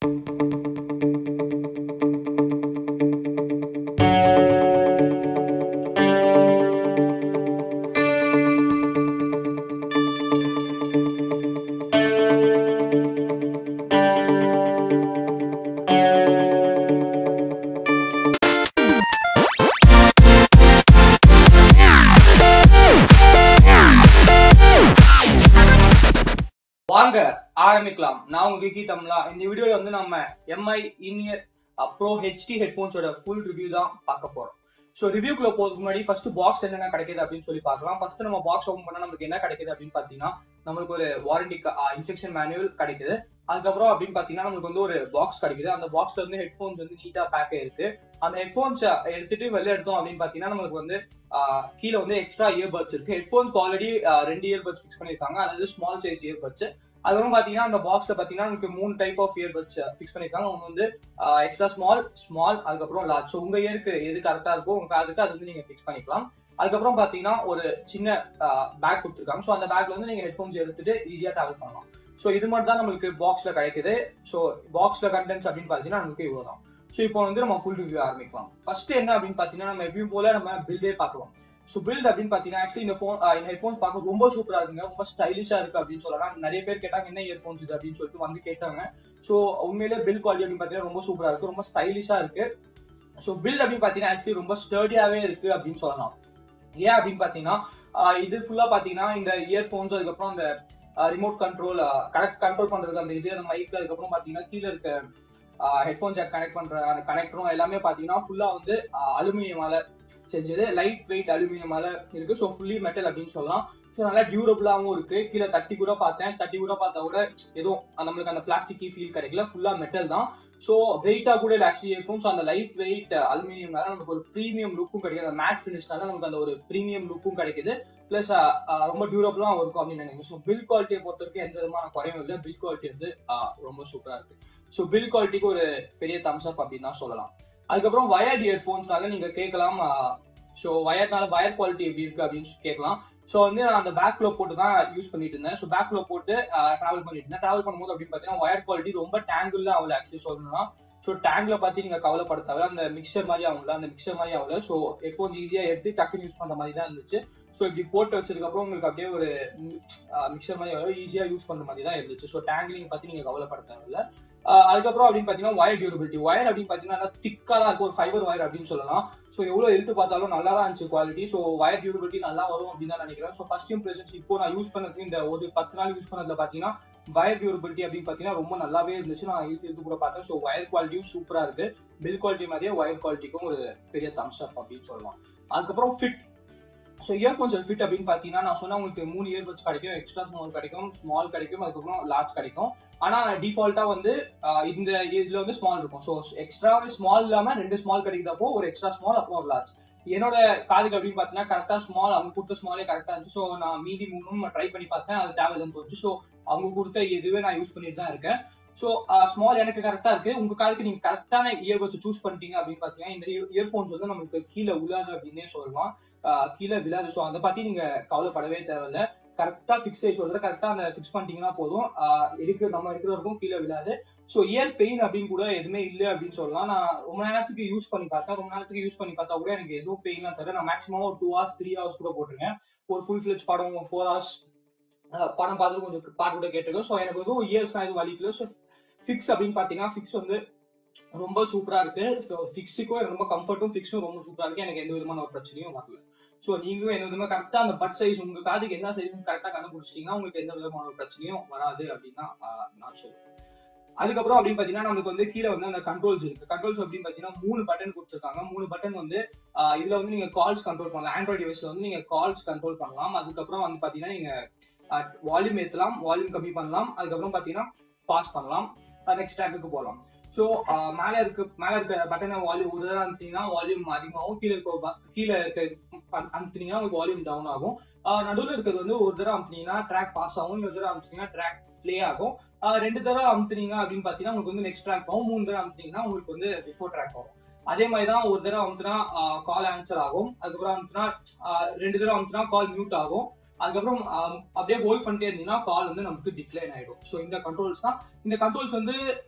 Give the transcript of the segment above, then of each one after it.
வாங்க ஆரம்பிக்கலாம் நான் உங்க விக்கி தமிழா இந்த வீடியோல வந்து நம்ம எம்ஐ இன்இயர் ப்ரோ ஹெச்டி ஹெட்ஃபோன்ஸோட ஃபுல் ரிவ்யூ தான் பார்க்க போறோம் ஸோ ரிவ்யூக்குள்ள போறதுக்கு முன்னாடி ஃபர்ஸ்ட் பாக்ஸ் என்னென்ன கிடைக்குது அப்படின்னு சொல்லி பார்க்கலாம் ஃபர்ஸ்ட் நம்ம பாக்ஸ் ஓப்பன் பண்ணா நமக்கு என்ன கிடைக்குது அப்படின்னு பார்த்தீங்கன்னா நம்மளுக்கு ஒரு வாரண்டி இன்ஸ்ட்ரக்ஷன் மேனுவல் கிடைக்குது அதுக்கப்புறம் அப்படின்னு பார்த்தீங்கன்னா நமக்கு வந்து ஒரு பாக்ஸ் கிடைக்குது அந்த பாக்ஸ்ல வந்து ஹெட்ஃபோன்ஸ் வந்து நீட்டா பேக் இருக்கு அந்த ஹெட்ஃபோன்ஸ் எடுத்துட்டு வெளில எடுத்தோம் அப்படின்னு பார்த்தீங்கன்னா நம்மளுக்கு வந்து ஆஹ், கீழே வந்து எக்ஸ்ட்ரா இயர்பட்ஸ் இருக்கு ஹெட்ஃபோன்ஸ்க்கு ஆல்ரெடி ரெண்டு இயர்பட்ஸ் ஃபிக்ஸ் பண்ணியிருக்காங்க அதாவது ஸ்மால் சைஸ் இயர்பட்ஸ் அதுக்கப்புறம் பார்த்தீங்கன்னா அந்த பாக்ஸ்ல பார்த்தீங்கன்னா நமக்கு மூணு டைப் ஆஃப் இயர்பட்ஸ் ஃபிக்ஸ் பண்ணியிருக்காங்க ஒன்று வந்து எக்ஸ்ட்ரா ஸ்மால் ஸ்மால் அதுக்கப்புறம் லார்ஜ் ஸோ உங்க இயருக்கு எது கரெக்டாக இருக்கோ உங்க அதுக்கு அது வந்து நீங்க ஃபிக்ஸ் பண்ணிக்கலாம் அதுக்கப்புறம் பார்த்தீங்கன்னா ஒரு சின்ன பேக் கொடுத்துருக்காங்க ஸோ அந்த பேக்ல வந்து நீங்க ஹெட்ஃபோன்ஸ் எடுத்துட்டு ஈஸியாக ட்ராவல் பண்ணலாம் ஸோ இது மட்டும் தான் நம்மளுக்கு பாக்ஸ்ல கிடைக்குது ஸோ பாக்ஸ்ல கண்டென்ட்ஸ் அப்படின்னு பார்த்தீங்கன்னா நமக்கு இவ்வளோ தான் ஸோ இப்போ வந்து நம்ம ஃபுல் ரிவ்யூ ஆரம்பிக்கலாம் ஃபர்ஸ்ட் என்ன அப்படின்னு பார்த்தீங்கன்னா நம்ம எப்பயும் போல நம்ம பில்டே பார்க்கலாம் ஸோ பில்ட் அப்படின்னு பார்த்தீங்கன்னா ஆக்சுவலி இந்த ஃபோன் இந்த ஹெட்ஃபோன்ஸ் பார்க்க ரொம்ப சூப்பராக இருக்குங்க ரொம்ப ஸ்டைலிஷாக இருக்கு அப்படின்னு சொல்லலாம் நிறைய பேர் கேட்டாங்க என்ன இயர்ஃபோன்ஸ் இது அப்படின்னு சொல்லிட்டு வந்து கேட்டாங்க ஸோ உண்மையிலே பில் குவாலிட்டி அப்படின்னு பார்த்தீங்கன்னா ரொம்ப சூப்பராக இருக்கு ரொம்ப ஸ்டைலிஷாக இருக்கு ஸோ பில் அப்படின்னு பார்த்தீங்கன்னா ஆக்சுவலி ரொம்ப ஸ்டர்டியாகவே இருக்கு அப்படின்னு சொல்லலாம் ஏன் அப்படின்னு பார்த்தீங்கன்னா ஆஹ் இது ஃபுல்லாக பார்த்தீங்கன்னா இந்த இயர்ஃபோன்ஸ் அதுக்கப்புறம் அந்த ரிமோட் கண்ட்ரோல் கரெக்ட் கண்ட்ரோல் பண்ணுறதுக்கு அந்த இது அந்த மைக் அதுக்கப்புறம் பார்த்தீங்கன்னா கீழே இருக்க ஹெட்ஃபோன் ஜாக் கனெக்ட் பண்ணுற அந்த கனெக்டரும் எல்லாமே பார்த்தீங்கன்னா ஃபுல்லாக வந்து அலுமினியமால செஞ்சது லைட் வெயிட் அலுமினியமால இருக்கு ஸோ ஃபுல்லி மெட்டல் அப்படின்னு சொல்லலாம் ஸோ நல்லா டியூரபிளாகவும் இருக்கு கீழே தட்டி கூட பார்த்தேன் தட்டி கூட பார்த்தா கூட எதுவும் நம்மளுக்கு அந்த பிளாஸ்டிக் ஃபீல் கிடைக்கல ஃபுல்லாக மெட்டல் தான் ஸோ வெயிட்டாக கூட இல்லை ஆக்சுவலி இயர்ஃபோன் ஸோ அந்த லைட் வெயிட் அலுமினியம்னால நமக்கு ஒரு ப்ரீமியம் லுக்கும் கிடைக்குது அந்த மேட் ஃபினிஷ்னால நமக்கு அந்த ஒரு ப்ரீமியம் லுக்கும் கிடைக்குது ப்ளஸ் ரொம்ப டியூரபிளாக இருக்கும் அப்படின்னு நினைக்கிறேன் ஸோ பில் குவாலிட்டியை பொறுத்த வரைக்கும் எந்த விதமான குறையும் இல்லை பில் குவாலிட்டி வந்து ஆஹ், ரொம்ப சூப்பராக இருக்கு ஸோ பில் குவாலிட்டிக்கு ஒரு பெரிய தம்ஸ் அப் அப்படின்னு தான் சொல்லலாம் அதுக்கப்புறம் வயர்ட் இயர்ஃபோன்ஸ்னால நீங்க கேட்கலாம் ஸோ வயர்னால வயர் குவாலிட்டி எப்படி இருக்கு அப்படின்னு சொல்லி கேட்கலாம் ஸோ வந்து நான் அந்த பேக்ல போட்டு தான் யூஸ் பண்ணிட்டு இருந்தேன் ஸோ பேக்ல போட்டு டிராவல் பண்ணிட்டு இருந்தேன் டிராவல் பண்ணும்போது அப்படின்னு பார்த்தீங்கன்னா வயர் குவாலிட்டி ரொம்ப டேங்கிள் ஆகல ஆக்சுவலி சொல்லணும்னா ஸோ டேங்க்ல பார்த்து நீங்க கவலைப்பட தேவை அந்த மிக்சர் மாதிரி ஆகல அந்த மிக்சர் மாதிரி ஆகல ஸோ ஹெட்ஃபோன்ஸ் ஈஸியாக எடுத்து டக்குன்னு யூஸ் பண்ற மாதிரி தான் இருந்துச்சு ஸோ இப்படி போட்டு வச்சதுக்கு அப்புறம் உங்களுக்கு அப்படியே ஒரு மிக்சர் மாதிரி ஆகல ஈஸியாக யூஸ் பண்ற மாதிரி தான் இருந்துச்சு ஸோ டேங்க்லிங் பத்தி நீங்க கவலைப்பட தேவையில்ல ஆஹ் அதுக்கப்புறம் அப்படின்னு பார்த்தீங்கன்னா வயர் டியூரபிலிட்டி வயர் அப்படின்னு பார்த்தீங்கன்னா நல்லா திக்காக தான் இருக்கும் ஒரு ஃபைபர் வயர் அப்படின்னு சொல்லலாம் ஸோ எவ்வளோ இழுத்து பார்த்தாலும் நல்லா தான் இருந்துச்சு குவாலிட்டி ஸோ வயர் டியூரபிலிட்டி நல்லா வரும் அப்படின்னு தான் நினைக்கிறேன் ஸோ ஃபர்ஸ்ட் இம்ப்ரெஷன்ஸ் இப்போ நான் யூஸ் பண்ணது இந்த ஒரு பத்து நாள் யூஸ் பண்ணதுல பார்த்தீங்கன்னா வயர் டியூரபிலிட்டி அப்படின்னு பார்த்தீங்கன்னா ரொம்ப நல்லாவே இருந்துச்சு நான் இழுத்து இழுத்து கூட பார்த்தேன் ஸோ வயர் குவாலிட்டியும் சூப்பராக இருக்கு பில் குவாலிட்டி மாதிரியே வயர் குவாலிட்டிக்கும் ஒரு பெரிய தம்ஸ் அப் அப்படின்னு சொல்லலாம் அதுக்கப்புறம் ஃபிட் ஸோ இயர்ஃபோன்ஸ் ஃபிட் அப்படின்னு பார்த்தீங்கன்னா நான் சொன்ன உங்களுக்கு மூணு இயர்பட்ஸ் கிடைக்கும் எக்ஸ்ட்ரா ஸ்மால் கிடைக்கும் ஸ்மால் கிடைக்கும் அதுக்கப்புறம் லார்ஜ் கிடைக்கும் ஆனால் டிஃபால்ட்டாக வந்து ஆஹ் இந்த இதில் வந்து ஸ்மால் இருக்கும் ஸோ எக்ஸ்ட்ரா ஸ்மால் இல்லாமல் ரெண்டு ஸ்மால் கிடைக்கிறப்போ ஒரு எக்ஸ்ட்ரா ஸ்மால் அப்புறம் ஒரு லார்ஜ் என்னோட காதுக்கு அப்படின்னு பார்த்தீங்கன்னா கரெக்டாக ஸ்மால் அவங்க கொடுத்த ஸ்மாலே கரெக்டாக இருந்துச்சு ஸோ நான் மீதி மூணும் ட்ரை பண்ணி பார்த்தேன் அது தேவையில்லைன்னு தோணுச்சு ஸோ அவங்க கொடுத்த இதுவே நான் யூஸ் பண்ணிட்டு தான் இருக்கேன் ஸோ ஸ்மால் எனக்கு கரெக்டாக இருக்கு உங்க காதுக்கு நீங்க கரெக்டான இயர்பட்ஸ் சூஸ் பண்ணிட்டீங்க அப்படின்னு பார்த்தீங்கன்னா இந்த இயர்ஃபோன்ஸ் வந்து நமக்கு கீழே விழாது அப்படின்னே சொல்லலாம் ஆஹ் கீழே விழாது ஸோ அதை பத்தி நீங்க கவலைப்படவே தேவையில்ல கரெக்டாக ஃபிக்ஸ் ஆகி சொல்றது கரெக்டாக அந்த ஃபிக்ஸ் பண்ணிட்டீங்கன்னா போதும் ஆஹ் எடுக்க நம்ம எடுக்கிறவருக்கும் கீழே விழாது ஸோ இயர் பெயின் அப்படின்னு கூட எதுவுமே இல்லை அப்படின்னு சொல்லலாம் நான் ரொம்ப நேரத்துக்கு யூஸ் பண்ணி பார்த்தேன் ரொம்ப நேரத்துக்கு யூஸ் பண்ணி பார்த்தா கூட எனக்கு எதுவும் பெயின்லாம் தர நான் மேக்ஸிமம் ஒரு டூ ஹவர்ஸ் த்ரீ ஹவர்ஸ் கூட போட்டிருக்கேன் ஒரு ஃபுல் ஃபிளெச் படம் ஃபோர் ஹவர்ஸ் படம் பார்த்து கொஞ்சம் பாட்டு கூட கேட்டிருக்கேன் ஸோ எனக்கு எதுவும் இயர்ஸ்லாம் எதுவும் வலிக்கல ஸோ ஃபிக்ஸ் அப்படின்னு பார்த்தீங்கன்னா ஃபிக்ஸ் வந்து ரொம்ப சூப்பரா இருக்கு ஃபிக்ஸுக்கும் எனக்கு ரொம்ப கம்ஃபர்ட்டும் ஃபிக்ஸும் ரொம்ப சூப்பரா இருக்கு எனக்கு எந்த விதமான ஒரு பிரச்சனையும் வரல ஸோ நீங்களும் எந்த விதமா கரெக்டா அந்த பட் சைஸ் உங்க காதுக்கு என்ன சைஸ் கரெக்டா கண்டுபிடிச்சிட்டீங்கன்னா உங்களுக்கு எந்த விதமான ஒரு பிரச்சனையும் வராது அப்படின்னு தான் ஆஹ், நான் சொல்லுவேன் அதுக்கப்புறம் அப்படின்னு பாத்தீங்கன்னா நமக்கு வந்து கீழே வந்து அந்த கண்ட்ரோல்ஸ் இருக்கு கண்ட்ரோல்ஸ் அப்படின்னு பாத்தீங்கன்னா மூணு பட்டன் கொடுத்துருக்காங்க மூணு பட்டன் வந்து ஆஹ், இதுல வந்து நீங்க கால்ஸ் கண்ட்ரோல் பண்ணலாம் ஆண்ட்ராய்ட் டிவைஸ்ல வந்து நீங்க கால்ஸ் கண்ட்ரோல் பண்ணலாம் அதுக்கப்புறம் வந்து பாத்தீங்கன்னா நீங்க வால்யூம் ஏத்தலாம் வால்யூம் கம்மி பண்ணலாம் அதுக்கப்புறம் பாத்தீங்கன்னா பாஸ் பண்ணலாம் நெக்ஸ்ட் ட்ராக்குக்கு போகலாம் ஸோ மேலே இருக்க மேலே இருக்க பட்டனை வால்யூம் ஒரு தடவை அமுத்திங்கன்னா வால்யூம் அதிகமாகும் கீழே இருக்க ப- கீழே இருக்க ப- அமுத்தினீங்கன்னா உங்களுக்கு வால்யூம் டவுன் ஆகும் நடுவில் இருக்கிறது வந்து ஒரு தடவை அமுத்தினீங்கன்னா ட்ராக் பாஸ் ஆகும் இன்னொரு தடவை அமுத்தினீங்கன்னா ட்ராக் ப்ளே ஆகும் ஆஹ் ரெண்டு தடவை அமுத்துனீங்க அப்படின்னு பார்த்தீங்கன்னா உங்களுக்கு வந்து நெக்ஸ்ட் ட்ராக் ஆகும் மூணு தடவை அமுத்துனீங்கன்னா உங்களுக்கு வந்து பிஃபோர் ட்ராக் ஆகும் அதே மாதிரி தான் ஒரு தடவை அமுத்துனா கால் ஆன்சர் ஆகும் அதுக்கப்புறம் அமுத்துனா ஆஹ் ரெண்டு தடவை அமுத்துனா கால் மியூட் ஆகும் அதுக்கப்புறம் ஆஹ் அப்படியே ஹோல்ட் பண்ணிட்டே இருந்தீங்கன்னா கால் வந்து நமக்கு டிக்ளைன் ஆயிடும் ஸோ இந்த கண்ட்ரோல்ஸ் தான் இந்த கண்ட்ரோல்ஸ் வந்து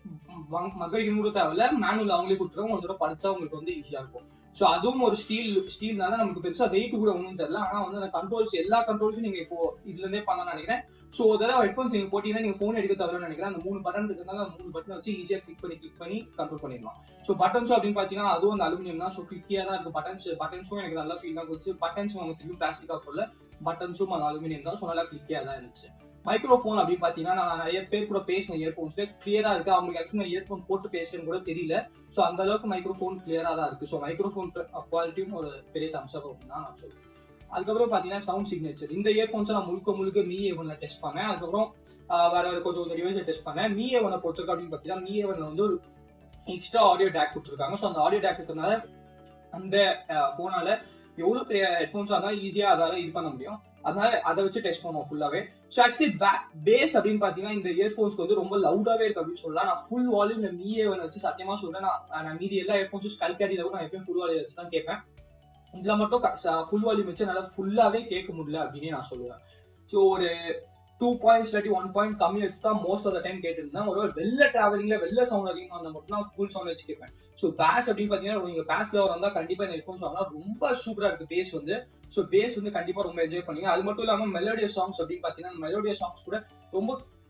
மகளிர் கூட தேவையில்ல மேனுவல் அவங்களே கொடுத்துருவாங்க ஒரு தடவை படிச்சா உங்களுக்கு வந்து ஈஸியா இருக்கும் ஸோ அதுவும் ஒரு ஸ்டீல் ஸ்டீல்னால நமக்கு பெருசா வெயிட் கூட ஒன்றும் தெரியல ஆனா வந்து அந்த கண்ட்ரோல்ஸ் எல்லா கண்ட்ரோல்ஸும் நீங்க இப்போ இதுல இருந்தே பண்ணலாம்னு நினைக்கிறேன் ஸோ அதெல்லாம் ஹெட்ஃபோன்ஸ் நீங்க போட்டீங்கன்னா நீங்க ஃபோன் எடுக்க தவிர நினைக்கிறேன் அந்த மூணு பட்டன் இருக்கிறதுனால அந்த மூணு பட்டன் வச்சு ஈஸியா கிளிக் பண்ணி கிளிக் பண்ணி கண்ட்ரோல் பண்ணிடலாம் ஸோ பட்டன்ஸும் அப்படின்னு பாத்தீங்கன்னா அதுவும் அந்த அலுமினியம் தான் ஸோ கிளிக்கியா தான் இருக்கு பட்டன்ஸ் பட்டன்ஸும் எனக்கு நல்லா ஃபீல் தான் வச்சு பட்டன்ஸும் அவங்க திரும்பி பிளாஸ்டிக்கா போடல பட்டன்ஸும் அந்த அலுமினியம் தான் ஸோ நல்லா கிளிக்கியா தான் இருந்துச்சு மைக்ரோஃபோன் அப்படின்னு பாத்தீங்கன்னா நான் நிறைய பேர் கூட பேசினேன் இயர்ஃபோன்ஸ்ல கிளியரா இருக்கு அவங்களுக்கு ஆக்சுவலி இயர்ஃபோன் போட்டு பேசுறேன்னு கூட தெரியல ஸோ அந்த அளவுக்கு மைக்ரோஃபோன் கிளியரா தான் இருக்கு ஸோ மைக்ரோஃபோன் குவாலிட்டியும் ஒரு பெரிய தம்ஸ் அப் அப்படின்னு தான் நான் சொல்றேன் அதுக்கப்புறம் பாத்தீங்கன்னா சவுண்ட் சிக்னேச்சர் இந்த இயர்ஃபோன்ஸை நான் முழுக்க முழுக்க மீ ஏவன்ல டெஸ்ட் பண்ணேன் அதுக்கப்புறம் வேற வேற கொஞ்சம் கொஞ்சம் டிவைஸை டெஸ்ட் பண்ணேன் மீ ஏவனை பொறுத்திருக்கு அப்படின்னு பாத்தீங்கன்னா மீ ஏவன்ல வந்து ஒரு எக்ஸ்ட்ரா ஆடியோ டேக் கொடுத்துருக்காங்க ஸோ அந்த ஆடியோ டேக் இருக்கிறதுனால அந்த ஃபோனால எவ்வளோ பெரிய ஹெட்ஃபோன்ஸாக இருந்தாலும் ஈஸியாக அதால இது பண்ண முடியும் அதனால அதை வச்சு டெஸ்ட் பண்ணுவோம் ஃபுல்லாவே ஸோ ஆக்சுவலி பேஸ் அப்படின்னு பார்த்தீங்கன்னா இந்த இயர்ஃபோன்ஸ்க்கு வந்து ரொம்ப லவுடாவே இருக்கு அப்படின்னு சொல்லலாம் நான் ஃபுல் வால்யூம் மீஏ வச்சு சத்தியமா சொல்றேன் நான் நான் மீதி எல்லா இயர்ஃபோன்ஸும் ஸ்கல் கேரியில் கூட நான் எப்பயும் ஃபுல் வால்யூம் வச்சு தான் கேட்பேன் இதில் மட்டும் ஃபுல் வால்யூம் வச்சு நல்லா ஃபுல்லாவே கேட்க முடியல அப்படின்னு நான் சொல்லுவேன் ஸோ ஒரு டூ பாயிண்ட்ஸ் இல்லாட்டி ஒன் பாயிண்ட் கம்மி வச்சு தான் மோஸ்ட் ஆஃப் த டைம் கேட்டுருந்தேன் ஒரு வெளில டிராவலிங்ல வெளில சவுண்ட் அதிகமாக இருந்தால் மட்டும் தான் ஃபுல் சவுண்ட் வச்சு கேட்பேன் ஸோ பேஸ் அப்படின்னு பார்த்தீங்கன்னா நீங்க பேஸ்ல வந்தா கண்டிப்பா இந்த ஹெட்ஃபோன்ஸ் வாங்கினா ரொம்ப சூப்பரா இருக்கு பேஸ் வந்து ஸோ பேஸ் வந்து கண்டிப்பா ரொம்ப என்ஜாய் பண்ணீங்க அது மட்டும் இல்லாமல் மெலோடியஸ் சாங்ஸ் அப்படின்னு பார்த்தீங்கன்னா மெலோடியஸ் சாங்ஸ் கூட ரொம்ப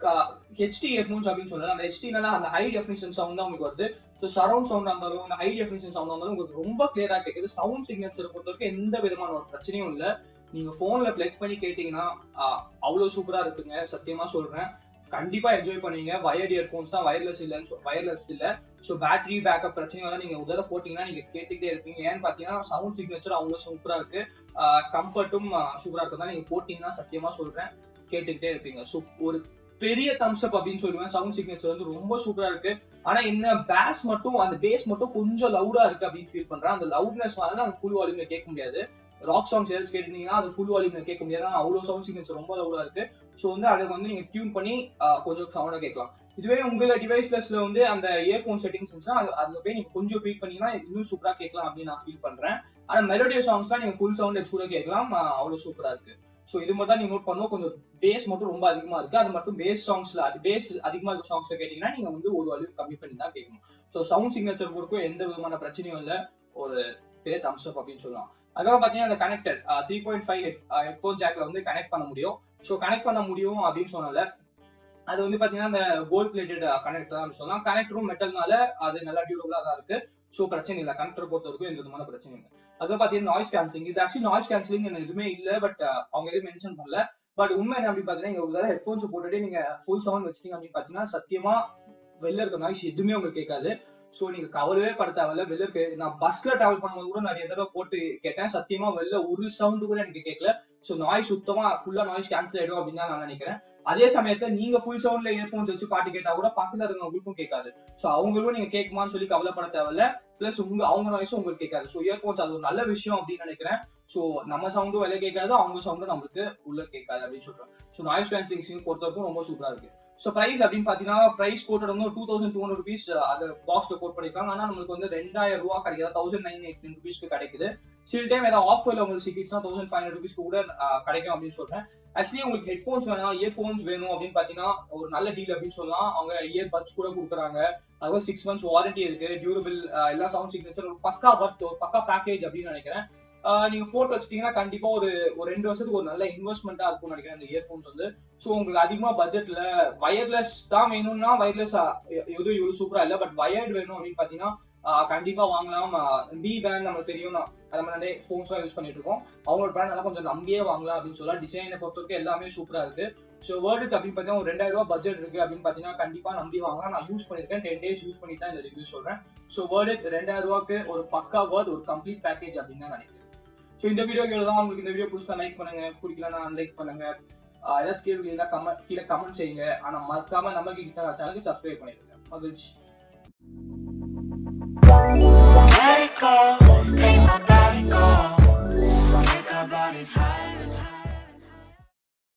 ஹெச்டி ஹெட்ஃபோன்ஸ் அப்படின்னு சொல்லலாம் அந்த ஹெச்டினால அந்த ஹை டெஃபினிஷன் சவுண்ட் தான் உங்களுக்கு வருது ஸோ சரௌண்ட் சவுண்ட் இருந்தாலும் அந்த ஹை டெஃபினிஷன் சவுண்ட் இருந்தாலும் உங்களுக்கு ரொம்ப கிளியரா கேட்குது சவுண்ட் சிக்னேச்சர் பொறுத்த வரைக்கும் எந்த விதமான ஒரு பிரச்சனையும் இல்லை நீங்க போன்ல பிளக் பண்ணி கேட்டீங்கன்னா அவ்வளவு சூப்பரா இருக்குங்க சத்தியமா சொல்றேன் கண்டிப்பா என்ஜாய் பண்ணுவீங்க வயர்ட் இயர்ஃபோன்ஸ் தான் வயர்லெஸ் இல்லைன்னு வயர்லெஸ் இல்ல ஸோ பேட்டரி பேக்கப் பிரச்சனையால நீங்க உதர போட்டீங்கன்னா நீங்க கேட்டுக்கிட்டே இருப்பீங்க ஏன்னு பாத்தீங்கன்னா சவுண்ட் சிக்னேச்சர் அவ்வளவு சூப்பரா இருக்கு கம்ஃபர்ட்டும் சூப்பரா இருக்கு தான் நீங்க போட்டீங்கன்னா சத்தியமா சொல்றேன் கேட்டுக்கிட்டே இருப்பீங்க ஸோ ஒரு பெரிய தம்ஸ் அப் அப்படின்னு சொல்லுவேன் சவுண்ட் சிக்னேச்சர் வந்து ரொம்ப சூப்பரா இருக்கு ஆனா என்ன பேஸ் மட்டும் அந்த பேஸ் மட்டும் கொஞ்சம் லவுடா இருக்கு அப்படின்னு ஃபீல் பண்றேன் அந்த லவுட்னஸ் வந்து நம்ம ஃபுல் வால்யூம்ல கேட்க முடியாது ராக் சாங்ஸ் ஏதாச்சும் கேட்டீங்கன்னா அது ஃபுல் வால்யூம்ல கேட்க முடியாது அவ்வளோ சவுண்ட் சிக்னேச்சர் ரொம்ப லவுடா இருக்கு ஸோ வந்து அதை வந்து நீங்க டியூன் பண்ணி கொஞ்சம் சவுண்டா கேட்கலாம் இதுவே உங்களோட டிவைஸ்லஸ்ல வந்து அந்த இயர்ஃபோன் செட்டிங்ஸ் இருந்துச்சுன்னா அது அதுல போய் நீங்க கொஞ்சம் ட்வீட் பண்ணீங்கன்னா இன்னும் சூப்பரா கேட்கலாம் அப்படின்னு நான் ஃபீல் பண்றேன் ஆனா மெலோடியோ சாங்ஸ்லாம் நீங்க ஃபுல் சவுண்ட் வச்சு கூட கேட்கலாம் அவ்வளவு சூப்பரா இருக்கு ஸோ இது மட்டும் தான் நீங்க நோட் பண்ணுவோம் கொஞ்சம் பேஸ் மட்டும் ரொம்ப அதிகமா இருக்கு அது மட்டும் பேஸ் சாங்ஸ்ல அது பேஸ் அதிகமா இருக்க சாங்ஸ்ல கேட்டீங்கன்னா நீங்க வந்து ஒரு வால்யூம் கம்மி பண்ணி தான் கேட்கணும் ஸோ சவுண்ட் சிக்னேச்சர் பொறுக்கும் எந்த விதமான பிரச்சனையும் இல்லை ஒரு பெரிய தம்ஸ் அப் அப்படின்னு சொல்லலாம் அதுக்கப்புறம் பார்த்தீங்கன்னா அந்த connector three point five headphone ஜாக்ல வந்து கனெக்ட் பண்ண முடியும் ஸோ கனெக்ட் பண்ண முடியும் அப்படின்னு சொன்னால அது வந்து பார்த்தீங்கன்னா அந்த கோல்ட் பிளேட்டட் கனெக்டர் தான் சொல்லலாம் கனெக்டரும் மெட்டல்னால அது நல்லா டியூரபிளாக தான் இருக்கு ஸோ பிரச்சனை இல்லை கனெக்டர் பொறுத்த வரைக்கும் எந்த விதமான பிரச்சனை இல்லை அதுவும் பார்த்தீங்கன்னா நாய்ஸ் கேன்சலிங் இது ஆக்சுவலி நாய்ஸ் கேன்சலிங் எதுவுமே இல்லை பட் அவங்க எதுவும் மென்ஷன் பண்ணல பட் உண்மை என்ன அப்படின்னு பார்த்தீங்கன்னா இங்க ஒரு ஹெட்ஃபோன்ஸ் போட்டுட்டு நீங்க ஃபுல் சவுண்ட் வச்சிட்டீங்க அப்படின்னு பார்த்தீங்கன்னா சத்தியமா வெளில இருக்க நாய்ஸ் எதுவுமே உங்களுக்கு கேட்காது ஸோ நீங்க கவலையே பட தேவையில்ல வெளில இருக்கு நான் பஸ்ல டிராவல் பண்ணும்போது கூட நிறைய தடவை போட்டு கேட்டேன் சத்தியமா வெளில ஒரு சவுண்டு கூட எனக்கு கேட்கல ஸோ நாய்ஸ் சுத்தமா ஃபுல்லா நாய்ஸ் கேன்சல் ஆயிடும் அப்படின்னு தான் நான் நினைக்கிறேன் அதே சமயத்துல நீங்க ஃபுல் சவுண்ட்ல இயர்ஃபோன்ஸ் வச்சு பாட்டு கேட்டா கூட பக்கத்துல இருக்கவங்களுக்கும் கேட்காது ஸோ அவங்களும் நீங்க கேட்குமான்னு சொல்லி கவலைப்பட தேவையில்ல பிளஸ் உங்க அவங்க நாய்ஸும் உங்களுக்கு கேட்காது ஸோ இயர்ஃபோன்ஸ் அது ஒரு நல்ல விஷயம் அப்படின்னு நினைக்கிறேன் ஸோ நம்ம சவுண்டும் வெளில கேட்காது அவங்க சவுண்டும் நம்மளுக்கு உள்ள கேட்காது அப்படின்னு சொல்றேன் ஸோ நாய்ஸ் கேன்சலிங் பொறுத்த வரைக்கும் ரொம்ப சூப்பரா இருக்கு ஸோ ப்ரைஸ் அப்படின்னு பார்த்தீங்கன்னா ப்ரைஸ் கோட்டட் வந்து two thousand two hundred rupees அது பாக்ஸ்ல கோட் பண்ணிருக்காங்க ஆனால் நம்மளுக்கு வந்து ரெண்டாயிரம் ரூபா கிடைக்குது தௌசண்ட் நைன் எயிட் ருபீஸ்க்கு கிடைக்குது சில டைம் ஏதாவது ஆஃபர்ல உங்களுக்கு சிக்கிச்சுன்னா தௌசண்ட் ஃபைவ் ஹண்ட்ரட் ருபீஸ்க்கு கூட கிடைக்கும் அப்படின்னு சொல்றேன் ஆக்சுவலி உங்களுக்கு ஹெட்ஃபோன்ஸ் வேணும் இயர்ஃபோன்ஸ் வேணும் அப்படின்னு பார்த்தீங்கன்னா ஒரு நல்ல டீல் அப்படின்னு சொல்லலாம் அவங்க இயர் பட்ஸ் கூட கொடுக்குறாங்க அதுவும் சிக்ஸ் மந்த்ஸ் வாரண்டி இருக்கு டியூரபிள் எல்லா சவுண்ட் சிக்னேச்சர் ஒரு பக்கா ஒர்த் ஒரு பக்கா பேக்கேஜ் அப்படின்னு நினைக்கிறேன் நீங்க போட்டு வச்சிட்டீங்கன்னா கண்டிப்பா ஒரு ஒரு ரெண்டு வருஷத்துக்கு ஒரு நல்ல இன்வெஸ்ட்மெண்ட்டா இருக்கும்னு நினைக்கிறேன் இந்த இயர்ஃபோன்ஸ் வந்து ஸோ உங்களுக்கு அதிகமா பட்ஜெட்ல வயர்லெஸ் தான் வேணும்னா வயர்லெஸ் எதுவும் இவ்வளவு சூப்பரா இல்லை பட் வயர்டு வேணும் அப்படின்னு பாத்தீங்கன்னா கண்டிப்பா வாங்கலாம் பி பேண்ட் நமக்கு தெரியும் நம்ம நிறைய ஃபோன்ஸ் எல்லாம் யூஸ் பண்ணிட்டு இருக்கோம் அவங்களோட பிராண்ட் நல்லா கொஞ்சம் நம்பியே வாங்கலாம் அப்படின்னு சொல்லலாம் டிசைனை பொறுத்த வரைக்கும் எல்லாமே சூப்பரா இருக்கு ஸோ வேர்டு அப்படின்னு பார்த்தீங்கன்னா ஒரு ரெண்டாயிரம் ரூபாய் பட்ஜெட் இருக்கு அப்படின்னு பார்த்தீங்கன்னா கண்டிப்பா நம்பி வாங்கலாம் நான் யூஸ் பண்ணிருக்கேன் டென் டேஸ் யூஸ் பண்ணி தான் இந்த ரிவ்யூ சொல்றேன் ஸோ வேர்டு ரெண்டாயிரம் ரூபாய்க்கு ஒரு பக்கா வேர்ட் ஒரு கம்ப்ளீட் பேக்கேஜ் அப்படின்னு தான் நினைக்கிறேன் ஸோ இந்த வீடியோ தான் உங்களுக்கு இந்த வீடியோ பிடிச்சா லைக் பண்ணுங்க பிடிக்கலன்னா அன்லைக் பண்ணுங்க ஏதாச்சும் கேள்வி இருந்தால் கமெண்ட் கீழே கமெண்ட் செய்யுங்க ஆனால் மறக்காம நம்ம கிட்ட சேனலுக்கு சப்ஸ்கிரைப் பண்ணிடுங்க மகிழ்ச்சி Let it go, ain't my bad.